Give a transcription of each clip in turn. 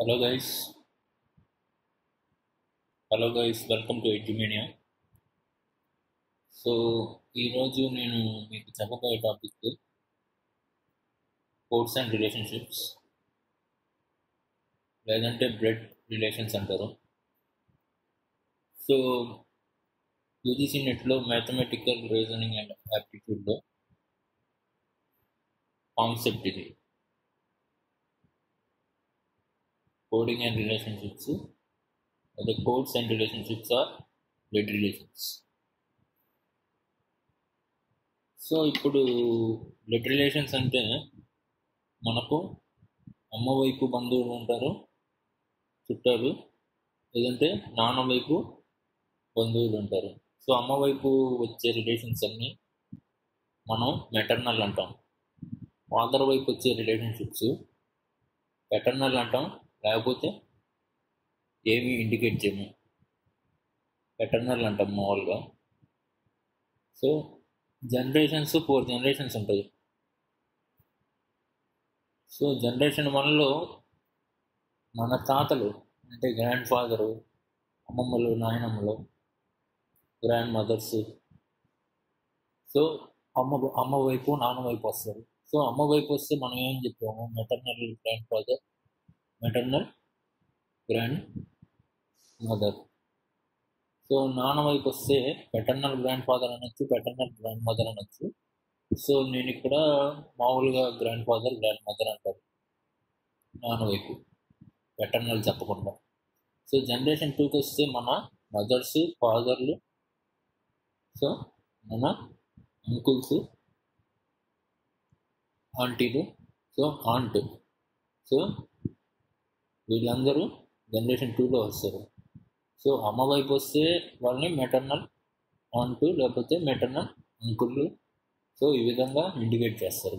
Hello guys hello guys welcome to Edumania so ఈరోజు నేను మీకు చెప్పబోయే టాపిక్ కోర్స్ అండ్ రిలేషన్షిప్స్ లేదంటే బ్లడ్ రిలేషన్స్ అంటారు సో యూజీసీ నెట్లో మ్యాథమెటికల్ రీజనింగ్ అండ్ యాప్టిట్యూడ్లో కాన్సెప్ట్ ఇది కోడింగ్ అండ్ రిలేషన్షిప్స్ అదే codes and relationships or blood relations so ఇప్పుడు బ్లడ్ రిలేషన్స్ అంటే మనకు అమ్మ వైపు బంధువులు ఉంటారు చుట్టాలు లేదంటే నాన్న వైపు బంధువులు ఉంటారు సో అమ్మ వైపు వచ్చే రిలేషన్స్ అన్నీ మనం మెటర్నల్ అంటాం ఫాదర్ వైపు వచ్చే రిలేషన్షిప్స్ పెటర్నల్ అంటాం లేకపోతే ఏమీ ఇండికేట్ చేయము పెటర్నల్ అంటాం మామూలుగా సో జనరేషన్స్ ఫోర్ జనరేషన్స్ ఉంటాయి సో జనరేషన్ వన్లో మన తాతలు అంటే గ్రాండ్ ఫాదరు అమ్మమ్మలు నాయనమ్మలు గ్రాండ్ మదర్స్ సో అమ్మ అమ్మ వైపు నాన్న వైపు వస్తారు సో అమ్మ వైపు వస్తే మనం ఏం చెప్పాము maternal grandfather maternal grandmother so నాన్న వైపు వస్తే పెటర్నల్ గ్రాండ్ ఫాదర్ అనొచ్చు పెటర్నల్ గ్రాండ్ మదర్ అనొచ్చు సో నేను ఇక్కడ మామూలుగా గ్రాండ్ ఫాదర్ గ్రాండ్ మదర్ అంటారు నాన్న వైపు పెటర్నల్ చెప్పకుండా సో జనరేషన్ టూకి వస్తే మన మదర్స్ ఫాదర్లు సో మన అంకుల్స్ ఆంటీలు సో ఆంట్ సో వీళ్ళందరూ జనరేషన్ టూలో వస్తారు సో అమ్మ వైపు వస్తే వాళ్ళని మెటర్నల్ ఆంటు లేకపోతే మెటర్నల్ అంకుళ్ళు సో ఈ విధంగా ఇండికేట్ చేస్తారు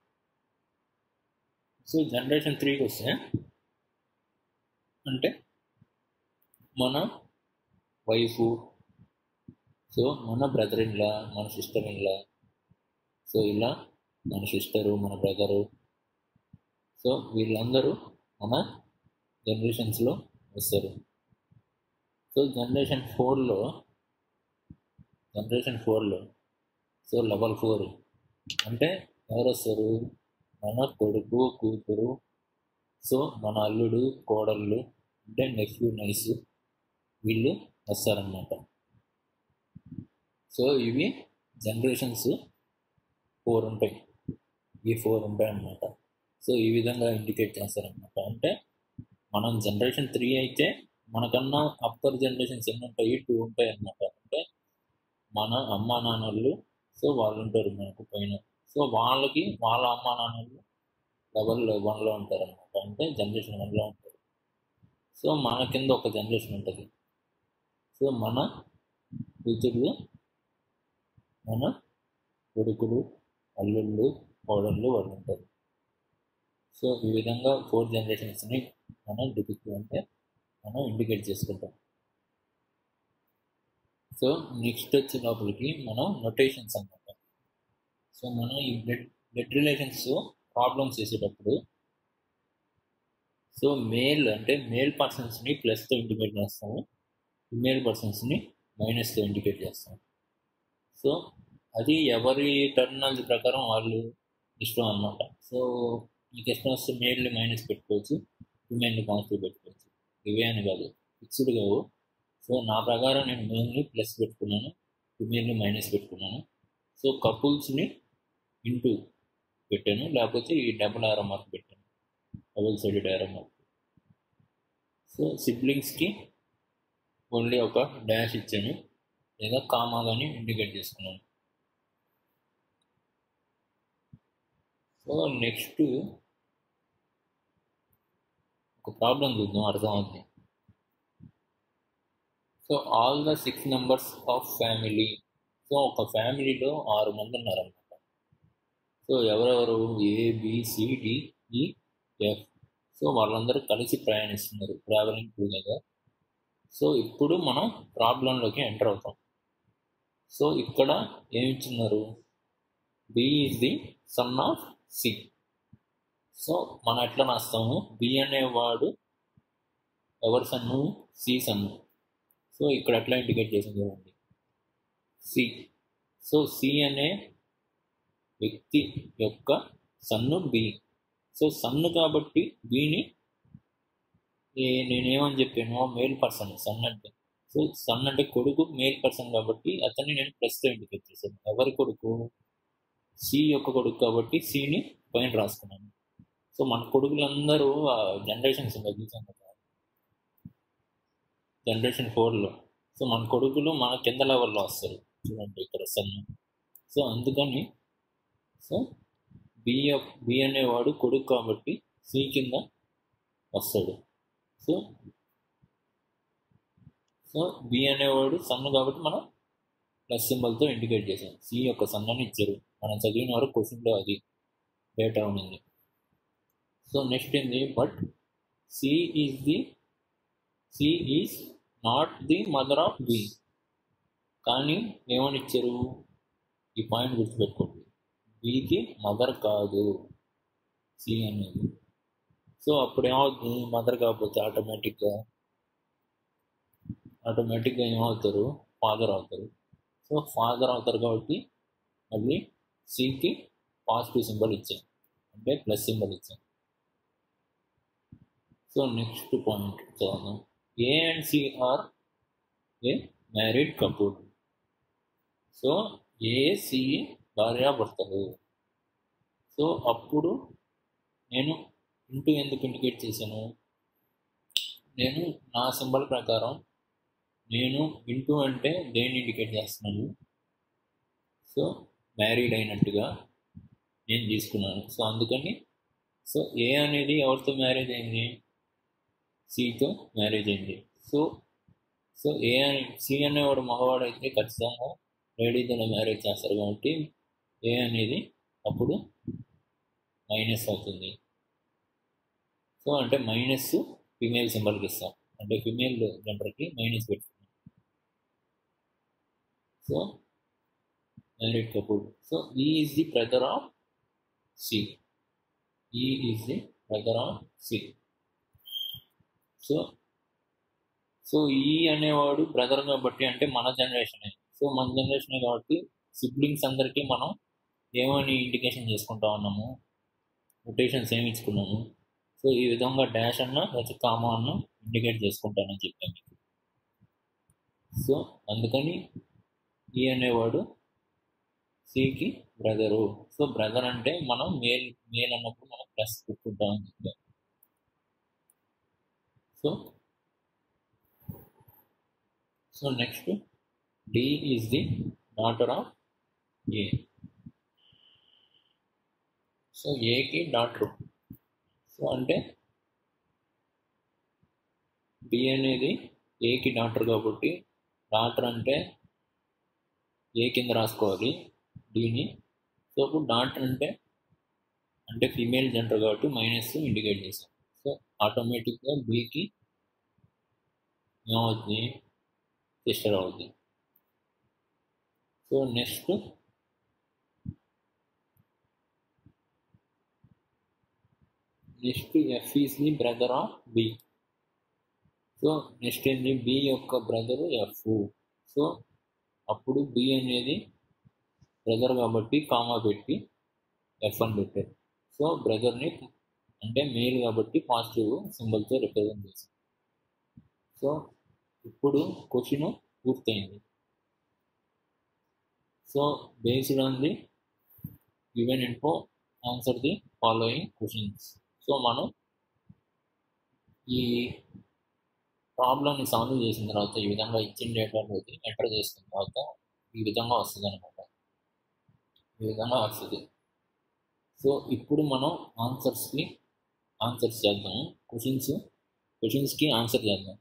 సో జనరేషన్ త్రీకి వస్తే అంటే మన వైఫ్ సో మన బ్రదర్ ఇన్లా మన సిస్టర్ ఇన్లా సో ఇలా మన సిస్టరు మన బ్రదరు సో వీళ్ళందరూ మన జనరేషన్స్లో వస్తారు సో జనరేషన్ ఫోర్లో జనరేషన్ ఫోర్లో సో లెవెల్ ఫోర్ అంటే ఎవరు వస్తారు మన కొడుకు కూతురు సో మన అల్లుడు కోడళ్ళు అంటే నెఫ్యూ నైస్ వీళ్ళు వస్తారన్నమాట సో ఇవి జనరేషన్స్ ఫోర్ ఉంటాయి ఈ ఫోర్ ఉంటాయి అన్నమాట సో ఈ విధంగా ఇండికేట్ చేస్తారనమాట అంటే మనం జనరేషన్ త్రీ అయితే మనకన్నా అప్పర్ జనరేషన్స్ ఎన్ని ఉంటాయి టూ ఉంటాయి అన్నమాట అంటే మన అమ్మా నాన్నలు సో వాళ్ళు ఉంటారు మనకు పైన సో వాళ్ళకి వాళ్ళ అమ్మా నాన్నలు లెవెల్ వన్లో ఉంటారు అనమాట అంటే జనరేషన్ వన్లో ఉంటారు సో మన కింద ఒక జనరేషన్ ఉంటుంది సో మన కూతుర్లు మన కొడుకులు అల్లుళ్ళు కోడళ్ళు వాళ్ళు ఉంటారు సో ఈ విధంగా ఫోర్ జనరేషన్స్ని మనం డిపిక్ట్ అంటే మనం ఇండికేట్ చేసుకుంటాం సో నెక్స్ట్ వచ్చే లోపలికి మనం నొటేషన్స్ అనమాట సో మనం ఈ బ్లడ్ బ్లడ్ రిలేషన్స్ ప్రాబ్లమ్స్ చేసేటప్పుడు సో మేల్ అంటే మేల్ పర్సన్స్ని ప్లస్తో ఇండికేట్ చేస్తాము ఫిమేల్ పర్సన్స్ని మైనస్తో ఇండికేట్ చేస్తాము సో అది ఎవరి టర్మినాలజీ ప్రకారం వాళ్ళు ఇష్టం అనమాట సో మీకు ఇష్టం వస్తే మేల్ని మైనస్ పెట్టుకోవచ్చు ఫిమేల్ని పాజిటివ్ పెట్టుకోవచ్చు ఇవే అని కాదు ఫిక్స్డ్ కావు సో నా ప్రకారం నేను మెయిల్ని ప్లస్ పెట్టుకున్నాను ఫిమేల్ని మైనస్ పెట్టుకున్నాను సో కపుల్స్ని ఇంటూ పెట్టాను లేకపోతే ఈ డబుల్ ఆరో మార్క్ పెట్టాను double sided arrow mark so సిబ్లింగ్స్కి ఓన్లీ ఒక డాష్ ఇచ్చాను లేదా కామా కానీ ఇండికేట్ చేసుకున్నాను సో నెక్స్ట్ ఒక ప్రాబ్లం చూద్దాం అర్థమవుతుంది so all the six members of family so ఒక ఫ్యామిలీలో ఆరు మంది ఉన్నారన్నమాట సో ఎవరెవరు A B C D E F so వాళ్ళందరూ కలిసి ప్రయాణిస్తున్నారు ట్రావెలింగ్ టుగెదర్ సో ఇప్పుడు మనం ప్రాబ్లంలోకి ఎంటర్ అవుతాం సో ఇక్కడ ఏమి ఇచ్చినారు B is the son of C so మనం ఎట్లా రాస్తాము బి అనేవాడు ఎవరి సన్ను సి సన్ను సో ఇక్కడ ఎట్లా ఇండికేట్ చేసింది చూడండి సి సో సి అనే వ్యక్తి యొక్క సన్ను బి సో సన్ను కాబట్టి బిని నేనేమని చెప్పాను మేల్ పర్సన్ సన్ అంటే సో సన్ అంటే కొడుకు మేల్ పర్సన్ కాబట్టి అతన్ని నేను ప్లస్తో ఇండికేట్ చేశాను ఎవరి కొడుకు సి యొక్క కొడుకు కాబట్టి సిని పైన రాసుకున్నాను సో మన కొడుకులందరూ జనరేషన్స్ ఉన్నాయి చూసాం కదా జనరేషన్ ఫోర్లో సో మన కొడుకులు మన కింద లెవెల్లో వస్తారు చూడండి ఇక్కడ సన్ సో అందుకని సో బి బి అనేవాడు కొడుకు కాబట్టి సి కింద వస్తాడు సో సో బి అనేవాడు సన్ను కాబట్టి మనం ప్లస్ సింబల్తో ఇండికేట్ చేసాం సి యొక్క సన్నని ఇచ్చారు మనం చదివిన వరకు క్వశ్చన్లో అది డేటా ఉంది సో నెక్స్ట్ ఏంది but C is the C is not the mother of B కానీ ఏమని ఇచ్చారు ఈ పాయింట్ గుర్తుపెట్టుకోండి బికి మదర్ కాదు సి అనేది సో అప్పుడు ఏమవుతుంది మదర్ కాకపోతే ఆటోమేటిక్గా ఆటోమేటిక్గా ఏమవుతారు ఫాదర్ అవుతారు సో ఫాదర్ అవుతారు కాబట్టి మళ్ళీ సికి పాజిటివ్ సింబల్ ఇచ్చాం అంటే ప్లస్ సింబల్ ఇచ్చాం సో నెక్స్ట్ పాయింట్ చదువుదాం A and C are a married couple so A C భార్యాభర్తలు సో అప్పుడు నేను ఇంటూ ఎందుకు ఇండికేట్ చేశాను నేను నా సింబల్ ప్రకారం నేను ఇంటూ అంటే దేన్ని ఇండికేట్ చేస్తున్నాను సో మ్యారీడ్ అయినట్టుగా నేను తీసుకున్నాను సో అందుకని సో ఏ అనేది ఎవరితో మ్యారేజ్ అయింది సితో మ్యారేజ్ అయింది సో సో ఏ అని సి అనేవాడు మగవాడు అయితే ఖచ్చితంగా లేడీతోనే మ్యారేజ్ చేస్తారు కాబట్టి ఏ అనేది అప్పుడు మైనస్ అవుతుంది సో అంటే మైనస్ ఫిమేల్ సింబల్కి ఇస్తాం అంటే ఫిమేల్ జెండర్కి మైనస్ పెట్టుకున్నాం so married couple so E is the brother of C E is the brother of C so so E అనేవాడు బ్రదర్ కాబట్టి అంటే మన జనరేషనే సో మన జనరేషనే కాబట్టి సిబ్లింగ్స్ అందరికీ మనం ఏమని ఇండికేషన్ చేసుకుంటా ఉన్నాము రొటేషన్స్ ఏమి ఇచ్చుకున్నాము సో ఈ విధంగా డాష్ అన్న లేకపోతే కామా అన్న ఇండికేట్ చేసుకుంటానని చెప్పాను మీకు సో అందుకని ఈ అనేవాడు సికి బ్రదరు సో బ్రదర్ అంటే మనం మేల్ మేల్ అన్నప్పుడు మనం ప్లస్ పెట్టుకుంటామని చెప్పాం so so next D is the daughter of A so ఏకి డాటర్ సో అంటే డి అనేది ఏకి డాటర్ కాబట్టి డాటర్ అంటే ఏ కింద రాసుకోవాలి డిని సో ఇప్పుడు డాటర్ అంటే అంటే ఫీమేల్ జెండర్ కాబట్టి మైనస్ ఇండికేట్ చేసాం సో ఆటోమేటిక్గా బీకి ఏమవుతుంది సిస్టర్ అవుతుంది so next next F is the brother of B so next ఏంది బి యొక్క బ్రదర్ ఎఫ్ సో అప్పుడు బి అనేది బ్రదర్ కాబట్టి కామా పెట్టి ఎఫ్ అని పెట్టారు సో బ్రదర్ని అంటే మేల్ కాబట్టి పాజిటివ్ సింబల్తో రిప్రజెంట్ చేశారు సో ఇప్పుడు క్వశ్చన్ పూర్తయింది so based on the given info answer the following questions so మనం ఈ ప్రాబ్లమ్ని సాల్వ్ చేసిన తర్వాత ఈ విధంగా ఇచ్చిన డేటాలోకి ఎంటర్ చేసిన తర్వాత ఈ విధంగా వస్తుంది అనమాట ఈ విధంగా వస్తుంది సో ఇప్పుడు మనం ఆన్సర్స్కి ఆన్సర్స్ చేద్దాం క్వశ్చన్స్ క్వశ్చన్స్కి ఆన్సర్ చేద్దాం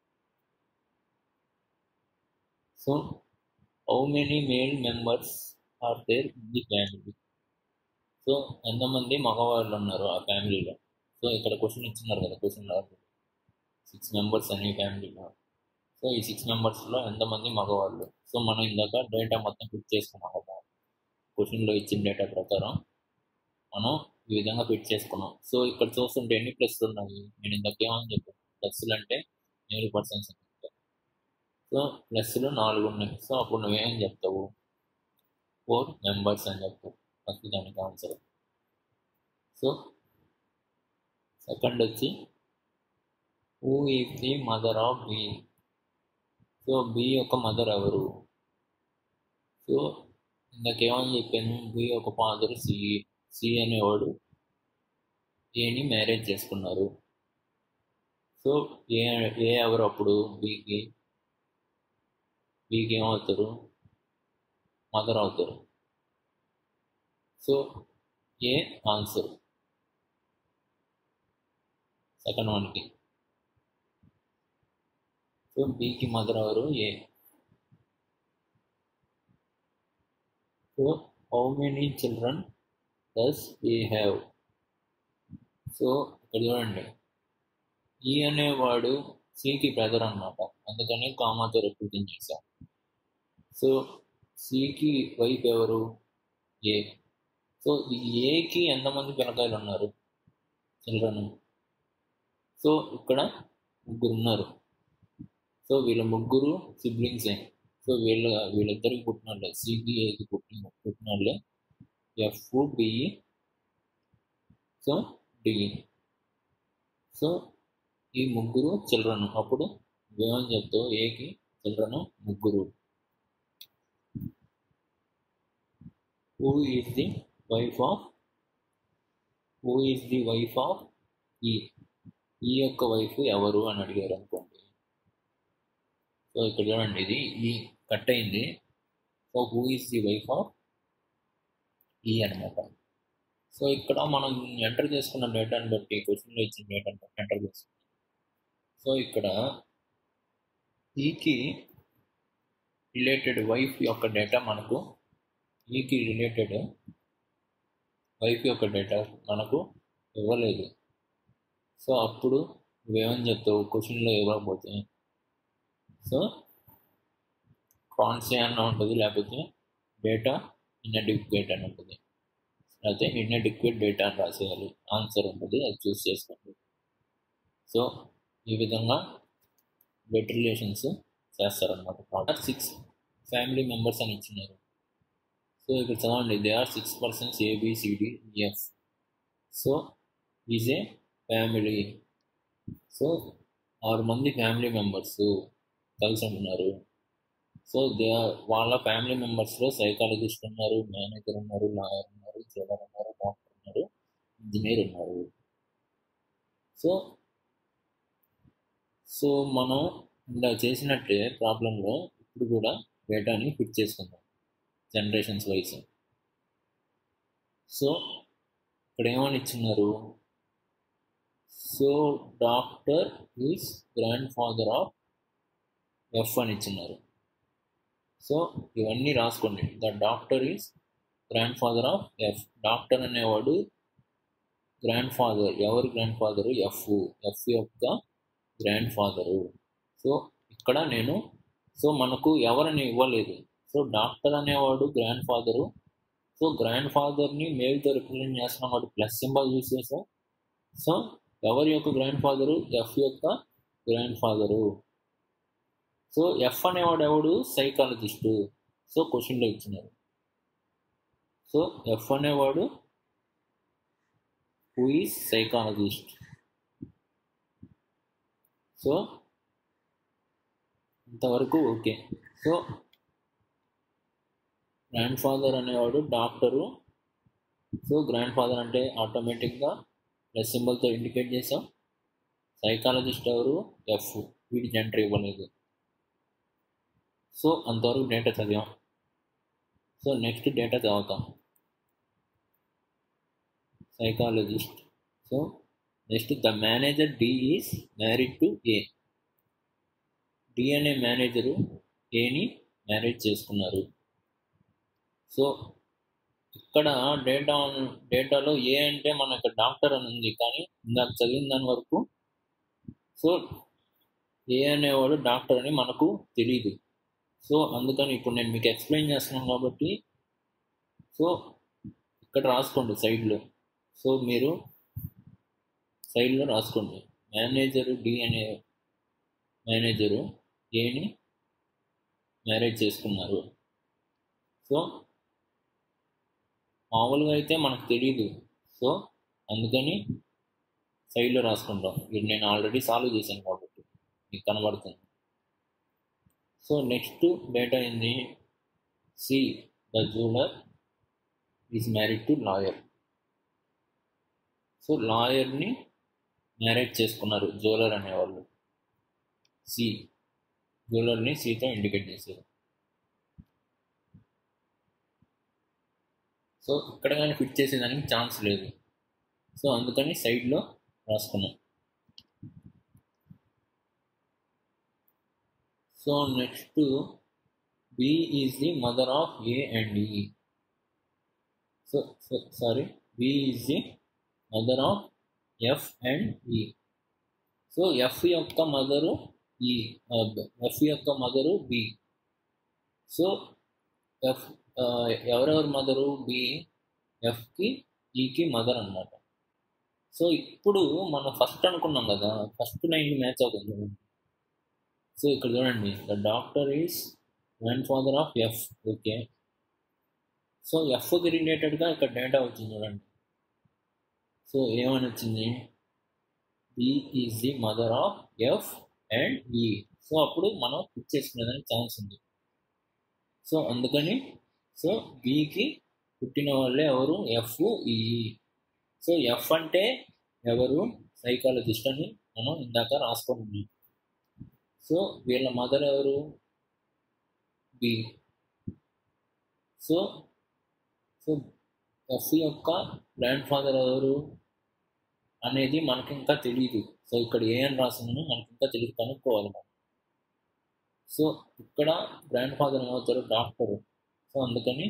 so how many male members are there in the family so ఎంతమంది మగవాళ్ళు ఉన్నారు ఆ ఫ్యామిలీలో సో ఇక్కడ క్వశ్చన్ ఇచ్చినారు కదా క్వశ్చన్ సిక్స్ మెంబర్స్ అనే ఫ్యామిలీలో సో ఈ సిక్స్ మెంబర్స్లో ఎంతమంది మగవాళ్ళు సో మనం ఇందాక డేటా మొత్తం ఫిట్ చేసుకున్నాం కదా క్వశ్చన్లో ఇచ్చిన డేటా ప్రకారం మనం ఈ విధంగా ఫిట్ చేసుకున్నాం సో ఇక్కడ చూస్తుంటే ఎన్ని ప్లస్లు ఉన్నాయి నేను ఇందాక ఏమని చెప్పాను ప్లస్లు అంటే మేల్ పర్సన్స్ సో ప్లస్లో నాలుగు ఉన్నాయి సో అప్పుడు నువ్వేం చెప్తావు ఫోర్ మెంబర్స్ అని చెప్తావు ఫస్ట్ దానికి ఆన్సర్ సో సెకండ్ వచ్చి who is the mother of B so B యొక్క మదర్ ఎవరు సో ఇందాకేమని చెప్పాను బి యొక్క ఫాదర్ సి సి అనేవాడు ఏని మ్యారేజ్ చేసుకున్నారు సో ఏ ఏ ఎవరు అప్పుడు బీకి బీకి ఏమవుతారు మదర్ అవుతారు సో ఏ ఆన్సర్ సెకండ్ వన్కి సో బీకి మదర్ ఎవరు A so how many children does A have so ఇక్కడ చూడండి ఈ అనేవాడు సికి బ్రదర్ అన్నమాట అందుకని కామాతో రిప్రజెంట్ చేశాం సో సికి వైఫ్ ఎవరు ఏ సో ఈ ఏకి ఎంతమంది పిల్లకాయలు ఉన్నారు చిల్డ్రన్ సో ఇక్కడ ముగ్గురు ఉన్నారు సో వీళ్ళ ముగ్గురు సిబ్లింగ్సే సో వీళ్ళ వీళ్ళిద్దరికి పుట్టిన వాళ్ళే సికి ఏకి పుట్టిన పుట్టిన వాళ్ళే F B E so D so ఈ ముగ్గురు చిల్డ్రన్ అప్పుడు ఏమని చెప్తావు ఏకి చిల్డ్రన్ ముగ్గురు who is the wife of who is the wife of E E యొక్క వైఫ్ ఎవరు అని అడిగారు అనుకోండి సో ఇక్కడ చూడండి ఇది ఈ కట్ అయింది so who is the wife of E అనమాట సో ఇక్కడ మనం ఎంటర్ చేసుకున్న డేటాని బట్టి క్వశ్చన్లో ఇచ్చిన డేటాని బట్టి ఎంటర్ చేసుకున్నాం సో ఇక్కడ ఈకి రిలేటెడ్ వైఫ్ యొక్క డేటా మనకు ఈకి రిలేటెడ్ వైఫ్ యొక్క డేటా మనకు ఇవ్వలేదు సో అప్పుడు నువ్వేమని చెప్తావు క్వశ్చన్లో ఇవ్వకపోతే సో కాన్సే అన్న ఉంటుంది లేకపోతే డేటా ఇన్అడిక్వేట్ అని ఉంటుంది అయితే ఇన్అడిక్వేట్ డేటా అని రాసేయాలి ఆన్సర్ ఉంటుంది అది చూస్ చేసుకోండి సో ఈ విధంగా బెట్ రిలేషన్స్ చేస్తారనమాట సిక్స్ ఫ్యామిలీ మెంబర్స్ అని ఇచ్చినారు సో ఇక్కడ చదవండి they are six persons A B C D F so is a family so ఆరు మంది ఫ్యామిలీ మెంబర్స్ కలిసి ఉంటున్నారు సో దే వాళ్ళ ఫ్యామిలీ మెంబర్స్లో సైకాలజిస్ట్ ఉన్నారు మేనేజర్ ఉన్నారు లాయర్ ఉన్నారు జూలర్ ఉన్నారు డాక్టర్ ఉన్నారు ఇంజనీర్ ఉన్నారు సో సో మనం ఇలా చేసినట్టే ప్రాబ్లంలో ఇప్పుడు కూడా డేటాని ఫిట్ చేసుకుందాం జనరేషన్స్ వైజ్ సో ఇక్కడ ఏమని ఇచ్చినారు so doctor is grandfather of F అని ఇచ్చినారు సో ఇవన్నీ రాసుకోండి the doctor is grandfather of F doctor అనేవాడు గ్రాండ్ ఫాదర్ ఎవరు గ్రాండ్ ఫాదరు ఎఫ్ ఎఫ్ యొక్క గ్రాండ్ ఫాదరు సో ఇక్కడ నేను సో మనకు ఎవరిని ఇవ్వలేదు సో డాక్టర్ అనేవాడు గ్రాండ్ ఫాదరు సో గ్రాండ్ ఫాదర్ని మేల్తో రిప్రజెంట్ చేస్తున్నాం వాడు ప్లస్ సింబల్ యూస్ చేసాం సో ఎవరి యొక్క గ్రాండ్ ఫాదరు ఎఫ్ యొక్క గ్రాండ్ ఫాదరు సో ఎఫ్ అనేవాడు ఎవడు సైకాలజిస్టు సో క్వశ్చన్లో ఇచ్చినారు సో ఎఫ్ అనేవాడు హూ ఈజ్ సైకాలజిస్ట్ సో ఇంతవరకు ఓకే సో గ్రాండ్ ఫాదర్ అనేవాడు డాక్టరు సో గ్రాండ్ ఫాదర్ అంటే ఆటోమేటిక్గా ప్లస్ సింబల్తో ఇండికేట్ చేసాం సైకాలజిస్ట్ ఎవరు ఎఫ్ వీడి జెంటర్ ఇవ్వలేదు సో అంతవరకు డేటా చదివాం సో నెక్స్ట్ డేటా చదువుతాం psychologist so next the manager D is married to A D అనే మేనేజరు ఏని మ్యారేజ్ చేసుకున్నారు సో ఇక్కడ డేటా డేటాలో ఏ అంటే మన ఇక్కడ డాక్టర్ అని ఉంది కానీ ఇందాక చదివిన దాని వరకు సో ఏ అనేవాడు డాక్టర్ అని మనకు తెలియదు సో అందుకని ఇప్పుడు నేను మీకు ఎక్స్ప్లెయిన్ చేస్తున్నాను కాబట్టి సో ఇక్కడ రాసుకోండి సైడ్లో సో మీరు సైడ్లో రాసుకోండి మేనేజర్ డి అనే మేనేజరు ఏని మ్యారేజ్ చేసుకున్నారు సో మామూలుగా అయితే మనకు తెలియదు సో అందుకని సైడ్లో రాసుకుంటాం ఇది నేను ఆల్రెడీ సాల్వ్ చేశాను కాబట్టి మీకు కనబడుతుంది సో నెక్స్ట్ డేటా ఏంది C the jeweller is married to lawyer so లాయర్ని మ్యారేజ్ చేసుకున్నారు జ్యువెలర్ అనేవాళ్ళు సి జ్యువెలర్ని సితో ఇండికేట్ చేశారు సో ఇక్కడ కానీ ఫిట్ చేసేదానికి ఛాన్స్ లేదు సో అందుకని సైడ్లో రాసుకున్నాం so next B is the mother of A and E so sorry B is the mother of F and E so F యొక్క మదరు ఈ ఎఫ్ యొక్క మదరు బి సో ఎఫ్ ఎవరెవరి mother B ఎఫ్కి ఈకి mother అన్నమాట so ఇప్పుడు మనం first అనుకున్నాం కదా ఫస్ట్ లైన్ మ్యాచ్ అవుతుంది సో ఇక్కడ చూడండి the doctor is grandfather of F okay so ఎఫ్కి రిలేటెడ్గా ఇక్కడ డేటా వచ్చింది చూడండి సో ఏమని వచ్చింది B is the mother of F and E so అప్పుడు మనం ఫిక్స్ చేసుకునేదానికి ఛాన్స్ ఉంది సో అందుకని సో బికి పుట్టిన వాళ్ళే ఎవరు ఎఫ్ ఈ సో ఎఫ్ అంటే ఎవరు సైకాలజిస్ట్ అని మనం ఇందాక రాసుకొని ఉన్నాం సో వీళ్ళ మదర్ ఎవరు బి సో సో ఎఫ్ యొక్క గ్రాండ్ ఫాదర్ ఎవరు అనేది మనకి ఇంకా తెలియదు సో ఇక్కడ ఏ అని రాసిందని మనకి ఇంకా తెలియదు కనుక్కోవాలి మనం సో ఇక్కడ గ్రాండ్ ఫాదర్ ఏమవుతారు డాక్టరు సో అందుకని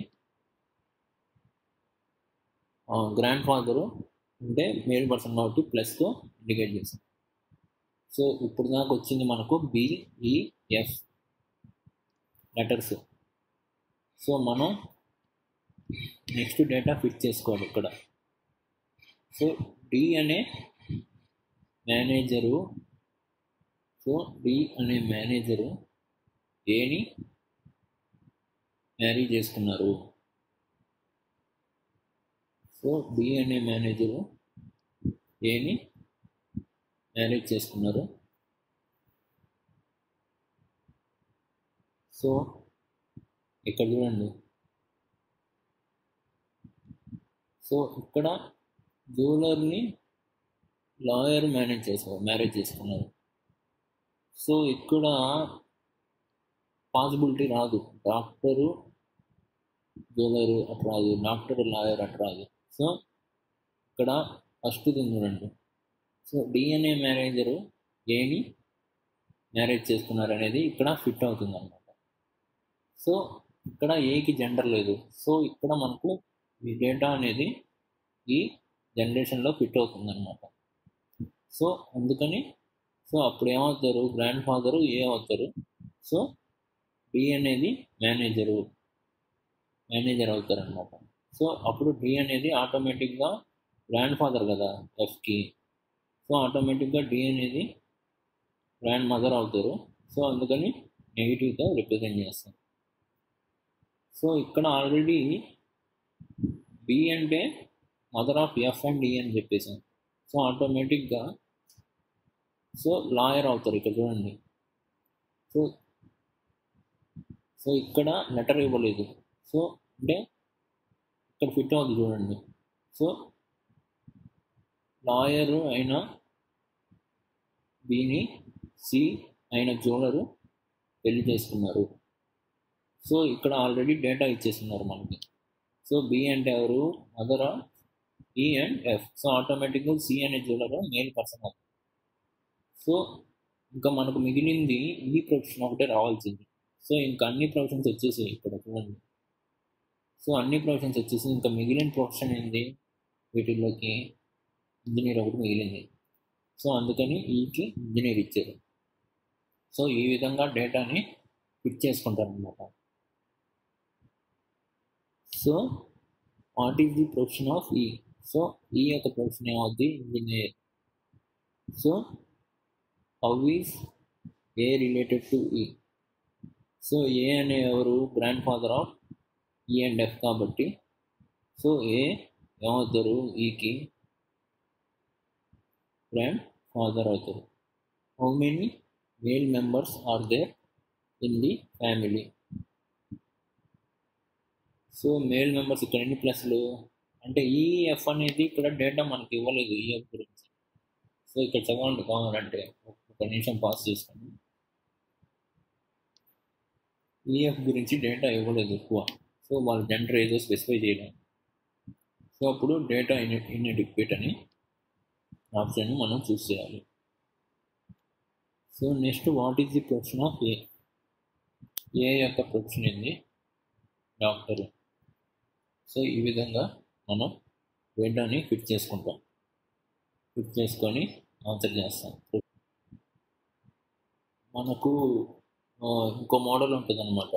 గ్రాండ్ ఫాదరు అంటే మేల్ పర్సన్ కాబట్టి ప్లస్తో ఇండికేట్ చేసాం సో ఇప్పుడు దాకా వచ్చింది మనకు బిఈఎఫ్ లెటర్స్ సో మనం నెక్స్ట్ డేటా ఫిట్ చేసుకోవాలి ఇక్కడ సో డి అనే మేనేజరు సో డి అనే మేనేజరు ఏని మ్యారీ చేసుకున్నారు సో డి అనే మేనేజరు ఏని మ్యారేజ్ చేసుకున్నారు సో ఇక్కడ చూడండి సో ఇక్కడ జ్యువెలర్ని లాయర్ మేనేజ్ చేశారు మ్యారేజ్ చేసుకున్నారు సో ఇక్కడ పాసిబిలిటీ రాదు డాక్టరు జ్యువెలరు అటు రాదు డాక్టర్ లాయర్ అటు రాదు సో ఇక్కడ ఫస్ట్ దీన్ని చూడండి సో డిఎన్ఏ మేనేజరు ఏని మ్యారేజ్ చేసుకున్నారు అనేది ఇక్కడ ఫిట్ అవుతుంది అనమాట సో ఇక్కడ ఏకి జెండర్ లేదు సో ఇక్కడ మనకు ఈ డేటా అనేది ఈ జనరేషన్లో ఫిట్ అవుతుంది అనమాట సో అందుకని సో అప్పుడు ఏమవుతారు గ్రాండ్ ఫాదరు ఏ అవుతారు సో డి అనేది మేనేజరు మేనేజర్ అవుతారు అనమాట సో అప్పుడు డి అనేది ఆటోమేటిక్గా గ్రాండ్ ఫాదర్ కదా ఎఫ్కి సో ఆటోమేటిక్గా డి అనేది గ్రాండ్ మదర్ అవుతారు సో అందుకని నెగిటివ్తో రిప్రజెంట్ చేస్తాం సో ఇక్కడ ఆల్రెడీ బి అంటే mother of F and D అని చెప్పేసాం సో ఆటోమేటిక్గా సో లాయర్ అవుతారు ఇక్కడ చూడండి సో సో ఇక్కడ లెటర్ ఇవ్వలేదు సో అంటే ఇక్కడ ఫిట్ అవుతుంది చూడండి సో లాయరు అయిన బిని సి అయిన జోలరు పెళ్లి చేసుకున్నారు సో ఇక్కడ ఆల్రెడీ డేటా ఇచ్చేస్తున్నారు మనకి సో బి అంటే ఎవరు mother E and F so ఆటోమేటిక్గా సి అనే జ్యువెలర్ మేల్ పర్సన్ అవుతుంది సో ఇంకా మనకు మిగిలింది ఈ ప్రొఫెషన్ ఒకటే రావాల్సింది సో ఇంకా అన్ని ప్రొఫెషన్స్ వచ్చేసాయి ఇక్కడ చూడండి సో అన్ని ప్రొఫెషన్స్ వచ్చేసి ఇంకా మిగిలిన ప్రొఫెషన్ ఏంది వీటిల్లోకి ఇంజనీర్ ఒకటి మిగిలింది సో అందుకని ఈకి ఇంజనీర్ ఇచ్చారు సో ఈ విధంగా డేటాని ఫిట్ చేసుకుంటారు అనమాట so what is the profession of E so E యొక్క ప్రొఫెషన్ ఏమవుద్ది engineer so how is A related to E so A అనే ఎవరు grandfather of E and F కాబట్టి సో ఏ ఏమవుతారు ఈకి గ్రాండ్ ఫాదర్ అవుతారు how many male members are there in the family so male members ఇక్కడ ఎన్ని ప్లస్లు అంటే ఈ ఎఫ్ అనేది ఇక్కడ డేటా మనకి ఇవ్వలేదు ఈ ఎఫ్ గురించి సో ఇక్కడ చదవండి కావాలంటే ఒక నిమిషం పాస్ చేసుకోండి ఈఎఫ్ గురించి డేటా ఇవ్వలేదు ఎక్కువ సో వాళ్ళు జెండర్ ఏదో స్పెసిఫై చేయడం సో అప్పుడు డేటా ఇన్ ఇన్ఎడిక్వేట్ అని ఆప్షన్ మనం చూస్ చేయాలి so next what is the profession of A A యొక్క ప్రొఫెషన్ ఏంది డాక్టర్ సో ఈ విధంగా మనం డేటాని ఫిట్ చేసుకుంటాం ఫిట్ చేసుకొని ఆన్సర్ చేస్తాం మనకు ఇంకో మోడల్ ఉంటుంది అనమాట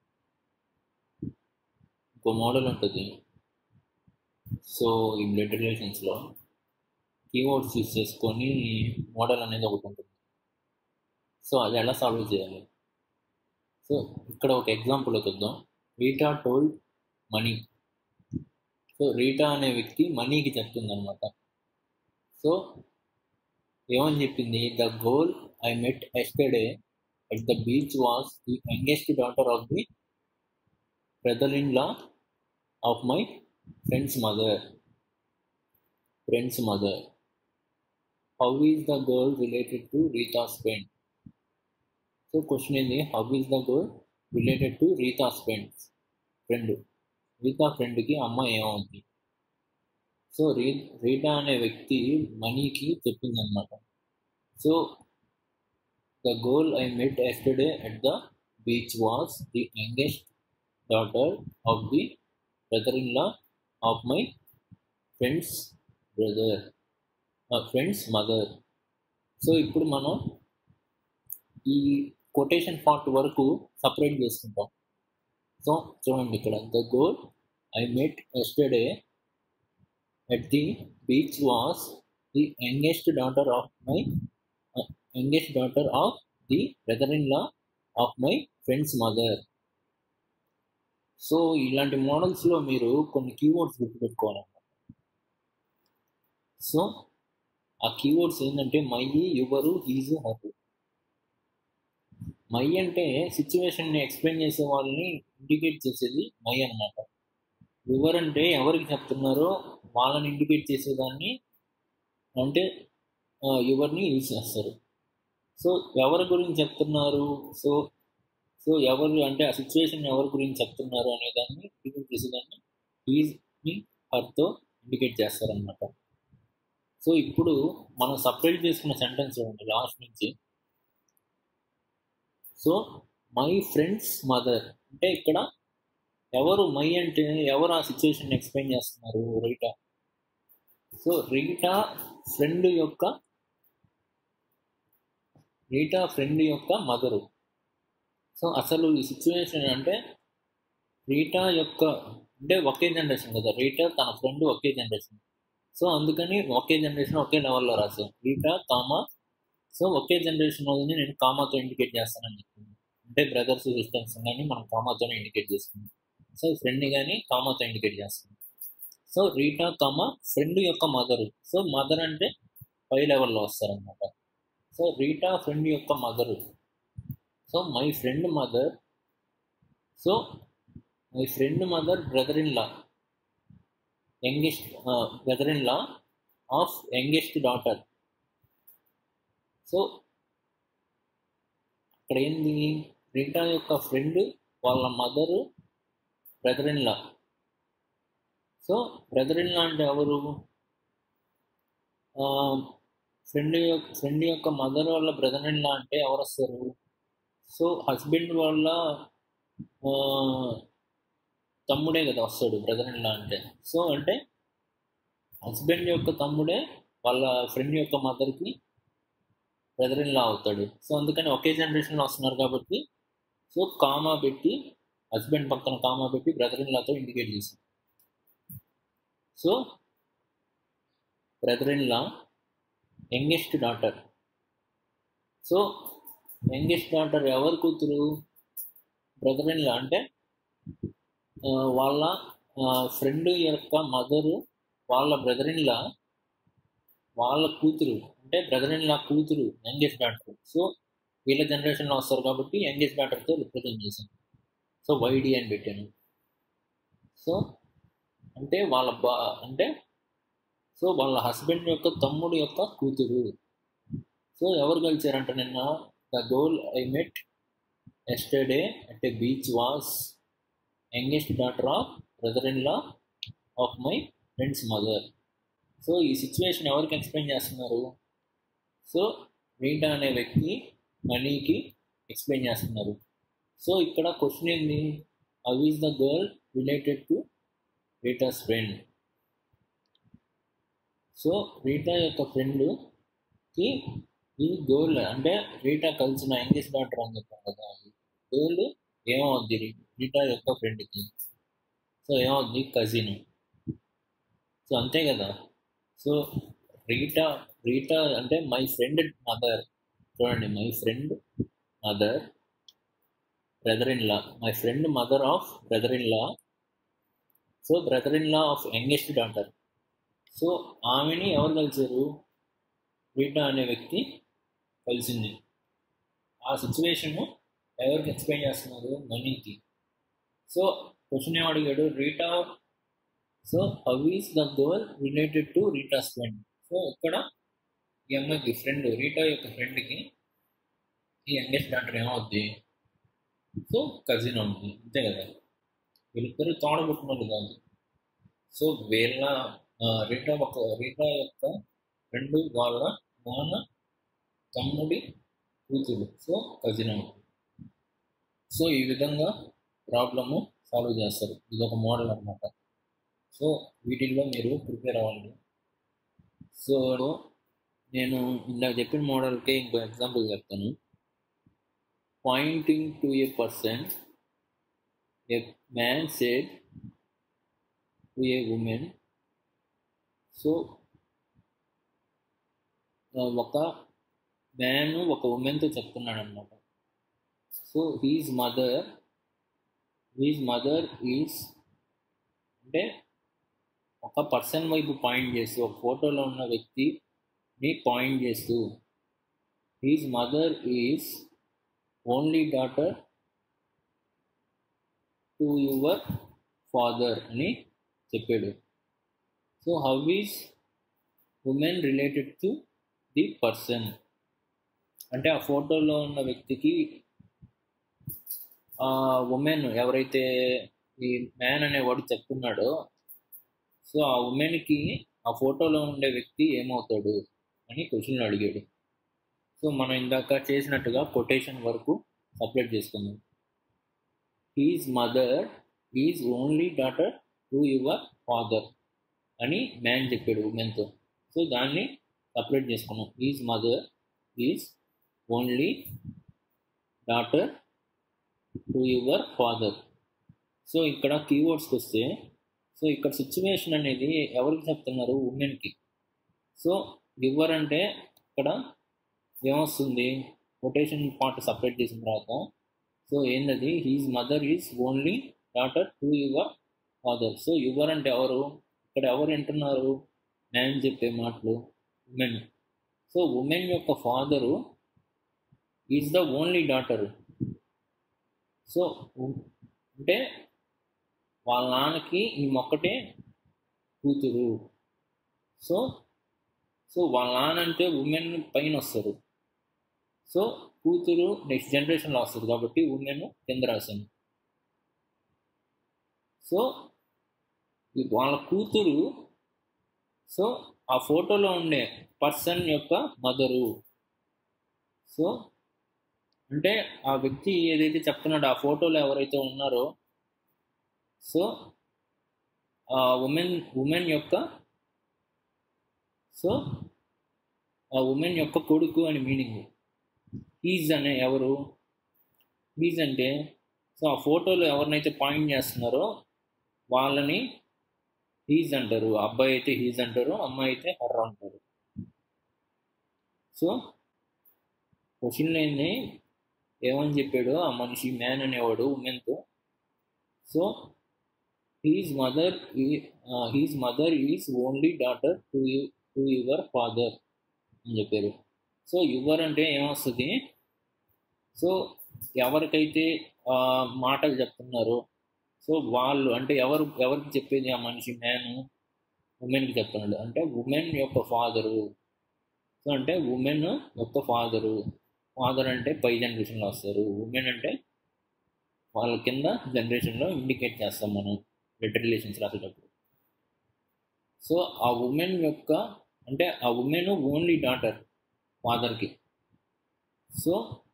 ఇంకో మోడల్ ఉంటుంది సో ఈ బ్లడ్ రిలేషన్స్లో కీవర్డ్స్ యూస్ చేసుకొని మోడల్ అనేది ఒకటి ఉంటుంది సో అది ఎలా సాల్వ్ చేయాలి సో ఇక్కడ ఒక ఎగ్జాంపుల్ చూద్దాం Rita told Mani so Rita అనే వ్యక్తి మనీకి చెప్తుంది అనమాట సో ఏమని చెప్పింది the girl I met yesterday at the beach was the youngest daughter of the brother-in-law of my friend's mother. Friend's mother. How is the girl related to Rita's friend? So question is how is the girl related to Rita's friend? Friend Rita ఫ్రెండ్కి అమ్మ ఏమవుతుంది so re Rita అనే వ్యక్తి మనీకి చెప్పింది అనమాట so The girl I met yesterday at the beach was the youngest daughter of the brother-in-law of my friend's brother, uh, friend's mother. So ఇప్పుడు మనం ఈ కొటేషన్ పార్ట్ వరకు సపరేట్ చేసుకుంటాం సో చూడండి ఇక్కడ the girl I met yesterday at the beach was the youngest daughter of my youngest daughter of the brother in law of my friend's mother so ఇలాంటి మోడల్స్లో మీరు కొన్ని కీవర్డ్స్ గుర్తుపెట్టుకోవాలన్నమాట so ఆ కీవర్డ్స్ ఏంటంటే my your his her my అంటే సిచ్యువేషన్ని explain చేసే వాళ్ళని ఇండికేట్ చేసేది మై అనమాట యువర్ అంటే ఎవరికి చెప్తున్నారో వాళ్ళని ఇండికేట్ చేసేదాన్ని అంటే యువర్ని యూజ్ చేస్తారు సో ఎవరి గురించి చెప్తున్నారు సో సో ఎవరు అంటే ఆ సిచ్యువేషన్ ఎవరి గురించి చెప్తున్నారు అనే దాన్ని ఇండికేట్ చేసేదాన్ని ఈజ్ని హర్తో ఇండికేట్ చేస్తారనమాట సో ఇప్పుడు మనం సపరేట్ చేసుకున్న సెంటెన్స్ చూడండి లాస్ట్ నుంచి సో మై ఫ్రెండ్స్ మదర్ అంటే ఇక్కడ ఎవరు మై అంటే ఎవరు ఆ సిచ్యువేషన్ ఎక్స్ప్లెయిన్ చేస్తున్నారు రీటా సో రీటా ఫ్రెండ్ యొక్క రీటా ఫ్రెండ్ యొక్క మదరు సో అసలు ఈ సిచ్యువేషన్ అంటే రీటా యొక్క అంటే ఒకే జనరేషన్ కదా రీటా తన ఫ్రెండ్ ఒకే జనరేషన్ సో అందుకని ఒకే జనరేషన్ ఒకే లెవెల్లో రాశాను రీటా కామా సో ఒకే జనరేషన్ వాళ్ళని నేను కామాతో ఇండికేట్ చేస్తానని చెప్పింది అంటే బ్రదర్స్ సిస్టర్స్ కానీ మనం కామాతోనే ఇండికేట్ చేస్తుంది సో ఫ్రెండ్ని కానీ కామాతో ఇండికేట్ చేస్తుంది సో రీటా కామా ఫ్రెండ్ యొక్క మదరు సో మదర్ అంటే పై లెవెల్లో వస్తారనమాట సో రీటా ఫ్రెండ్ యొక్క mother so my friend mother so my friend mother brother in law youngest brother in law of youngest daughter so అక్కడ ఏంది Rita యొక్క friend వాళ్ళ mother brother in law so brother in law అంటే ఎవరు friend యొక్క friend యొక్క mother వాళ్ళ brother in law అంటే ఎవరు వస్తారు సో హస్బెండ్ వాళ్ళ తమ్ముడే కదా వస్తాడు బ్రదర్ ఇన్ లా అంటే సో అంటే హస్బెండ్ యొక్క తమ్ముడే వాళ్ళ ఫ్రెండ్ యొక్క మదర్కి బ్రదర్ ఇన్ లా అవుతాడు సో అందుకని ఒకే జనరేషన్లో వస్తున్నారు కాబట్టి సో కామా పెట్టి హస్బెండ్ పక్కన కామా పెట్టి బ్రదర్ ఇన్ లాతో ఇండికేట్ చేశాం so brother in law youngest daughter so youngest daughter ఎవరి కూతురు బ్రదర్ ఇన్ లా అంటే ఆ, వాళ్ళ ఫ్రెండ్ యొక్క మదరు వాళ్ళ బ్రదర్ ఇన్ లా వాళ్ళ కూతురు అంటే బ్రదర్ ఇన్ లా కూతురు యంగెస్ట్ డాటర్ సో వీళ్ళ జనరేషన్లో వస్తారు కాబట్టి యంగెస్ట్ డాటర్తో రిప్రజెంట్ చేశాను సో వైడి అని పెట్టాను సో అంటే వాళ్ళ బా అంటే సో వాళ్ళ హస్బెండ్ యొక్క తమ్ముడు యొక్క కూతురు సో ఎవరు కలిసారంట నిన్న the girl I met yesterday at a beach was youngest daughter of brother in law of my friend's mother so ఈ సిచ్యువేషన్ ఎవరికి ఎక్స్ప్లెయిన్ చేస్తున్నారు సో రీటా అనే వ్యక్తి మనీకి ఎక్స్ప్లెయిన్ చేస్తున్నారు సో ఇక్కడ క్వశ్చన్ ఏంది how is the girl related to Rita's friend so Rita యొక్క ఫ్రెండ్కి ఈ గోల్ అంటే రీటా కలిసిన యంగెస్ట్ డాక్టర్ అని చెప్పాం కదా గోల్ ఏమవుద్ది రీటా యొక్క ఫ్రెండ్కి సో ఏమవుద్ది కజిన్ సో అంతే కదా సో రీటా రీటా అంటే మై ఫ్రెండ్ మదర్ చూడండి my friend mother brother in law my friend mother of brother in law so brother in law of youngest daughter so ఆమెని ఎవరు కలిసారు రీటా అనే వ్యక్తి కలిసింది ఆ సిచ్యువేషన్ ఎవరికి ఎక్స్ప్లెయిన్ చేస్తున్నారు మనీకి సో క్వశ్చన్ ఏం అడిగాడు Rita so how is the girl related to Rita's friend so ఇక్కడ ఈ అమ్మాయికి ఫ్రెండ్ రీటా యొక్క ఫ్రెండ్కి ఈ యంగెస్ట్ డాక్టర్ ఏమవుద్ది సో కజిన్ అవుతుంది అంతే కదా వీళ్ళిద్దరు తోడబుట్టిన వాళ్ళు కాదు సో వీళ్ళ ఆ, రీటా ఒక రీటా యొక్క ఫ్రెండ్ వాళ్ళ నాన్న తమ్ముడి కూతురు సో కజిన్ అవుతుంది సో ఈ విధంగా ప్రాబ్లము సాల్వ్ చేస్తారు ఇది ఒక మోడల్ అన్నమాట సో వీటిల్లో మీరు ప్రిపేర్ అవ్వండి సో నేను ఇందాక చెప్పిన మోడల్కి ఇంకో ఎగ్జాంపుల్ చెప్తాను pointing to a person a man said to a woman so ఒక మ్యాన్ ఒక ఉమెన్తో చెప్తున్నాడు అనమాట so his mother his mother is అంటే ఒక పర్సన్ వైపు పాయింట్ చేస్తూ ఒక ఫోటోలో ఉన్న వ్యక్తిని పాయింట్ చేస్తూ his mother is only daughter to your father అని చెప్పాడు so how is woman related to the person అంటే ఆ ఫోటోలో ఉన్న వ్యక్తికి ఆ ఉమెన్ ఎవరైతే ఈ మ్యాన్ అనేవాడు చెప్తున్నాడో సో ఆ ఉమెన్కి ఆ ఫోటోలో ఉండే వ్యక్తి ఏమవుతాడు అని క్వశ్చన్ అడిగాడు సో మనం ఇందాక చేసినట్టుగా కొటేషన్ వరకు సపరేట్ చేసుకుందాం his mother is only daughter to your father అని మ్యాన్ చెప్పాడు ఉమెన్తో సో దాన్ని సపరేట్ చేసుకున్నాం is mother is only daughter to your father so ఇక్కడ కీవర్డ్స్కి వస్తే సో ఇక్కడ సిచ్యువేషన్ అనేది ఎవరికి చెప్తున్నారు ఉమెన్కి సో యువర్ అంటే ఇక్కడ ఏమొస్తుంది కొటేషన్ పార్ట్ సపరేట్ చేసిన తర్వాత సో ఏంటది his mother is only daughter to your father so your అంటే ఎవరు ఇక్కడ ఎవరు వింటున్నారు మ్యాన్ చెప్పే మాటలు ఉమెన్ సో ఉమెన్ యొక్క father is the only daughter so అంటే వాళ్ళ నాన్నకి ఈ మొక్కటే కూతురు సో సో వాళ్ళ నాన్న అంటే ఉమెన్ పైన వస్తారు సో కూతురు నెక్స్ట్ జనరేషన్లో వస్తుంది కాబట్టి ఉమెన్ కింద రాశాను సో ఈ వాళ్ళ కూతురు సో ఆ ఫోటోలో ఉండే పర్సన్ యొక్క మదరు సో అంటే ఆ వ్యక్తి ఏదైతే చెప్తున్నాడో ఆ ఫోటోలో ఎవరైతే ఉన్నారో సో ఆ ఉమెన్ ఉమెన్ యొక్క సో ఆ ఉమెన్ యొక్క కొడుకు అని మీనింగ్ హీజ్ అనే ఎవరు హీజ్ అంటే సో ఆ ఫోటోలో ఎవరినైతే పాయింట్ చేస్తున్నారో వాళ్ళని హీజ్ అంటారు అబ్బాయి అయితే హీజ్ అంటారు అమ్మాయి అయితే హర్ర అంటారు సో క్వశ్చన్ ఏంది ఏమని చెప్పాడు ఆ మనిషి మ్యాన్ అనేవాడు ఉమెన్తో so his mother his mother is only daughter to to your father అని చెప్పారు సో యువర్ అంటే ఏమొస్తుంది సో ఎవరికైతే ఆ, మాటలు చెప్తున్నారో సో వాళ్ళు అంటే ఎవరు ఎవరికి చెప్పేది ఆ మనిషి మ్యాన్ ఉమెన్కి చెప్తున్నాడు అంటే ఉమెన్ యొక్క ఫాదరు సో అంటే ఉమెన్ యొక్క ఫాదరు ఫాదర్ అంటే పై జనరేషన్లో వస్తారు ఉమెన్ అంటే వాళ్ళ కింద జనరేషన్లో ఇండికేట్ చేస్తాం మనం బ్లడ్ రిలేషన్స్ రాసేటప్పుడు సో ఆ ఉమెన్ యొక్క అంటే ఆ ఉమెన్ ఓన్లీ డాటర్ ఫాదర్కి సో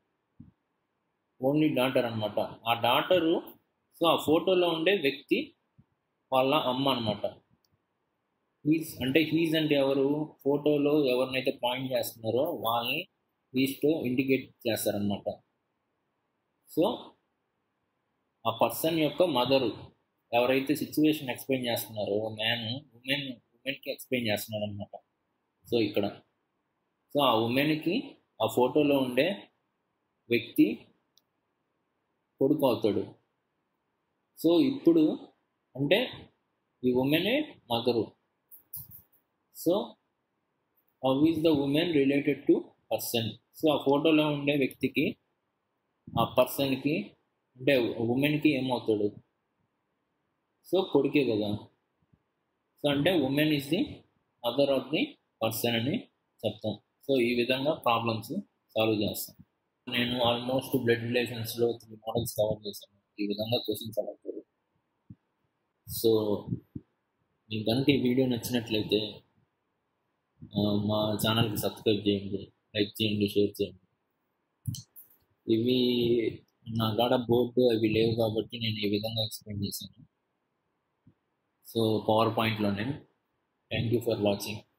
ఓన్లీ డాటర్ అనమాట ఆ డాటరు సో ఆ ఫోటోలో ఉండే వ్యక్తి వాళ్ళ అమ్మ అనమాట హీజ్ అంటే హీజ్ అంటే ఎవరు ఫోటోలో ఎవరినైతే పాయింట్ చేస్తున్నారో వాళ్ళని హీస్తో ఇండికేట్ చేస్తారనమాట సో ఆ పర్సన్ యొక్క మదరు ఎవరైతే సిచ్యువేషన్ ఎక్స్ప్లెయిన్ చేస్తున్నారో మ్యాన్ ఉమెన్ ఉమెన్కి ఎక్స్ప్లెయిన్ చేస్తున్నాడు అనమాట సో ఇక్కడ సో ఆ ఉమెన్కి ఆ ఫోటోలో ఉండే వ్యక్తి కొడుకు అవుతాడు సో ఇప్పుడు అంటే ఈ ఉమెనే mother so how is the woman related to person so ఆ ఫోటోలో ఉండే వ్యక్తికి ఆ పర్సన్కి అంటే ఉమెన్కి ఏమవుతాడు సో కొడుకే కదా సో అంటే woman is the mother of the person అని చెప్తాం సో ఈ విధంగా ప్రాబ్లమ్స్ సాల్వ్ చేస్తాం నేను ఆల్మోస్ట్ బ్లడ్ రిలేషన్స్లో త్రీ మోడల్స్ కవర్ చేశాను ఈ విధంగా క్వశ్చన్స్ అడుగుతారు సో మీకు కనుక ఈ వీడియో నచ్చినట్లయితే ఆ, మా ఛానల్కి సబ్స్క్రైబ్ చేయండి లైక్ చేయండి షేర్ చేయండి ఇవి నా కాడ బోర్డు అవి లేవు కాబట్టి నేను ఈ విధంగా ఎక్స్ప్లెయిన్ చేశాను సో పవర్ పాయింట్లోనే థ్యాంక్ యూ ఫర్ వాచింగ్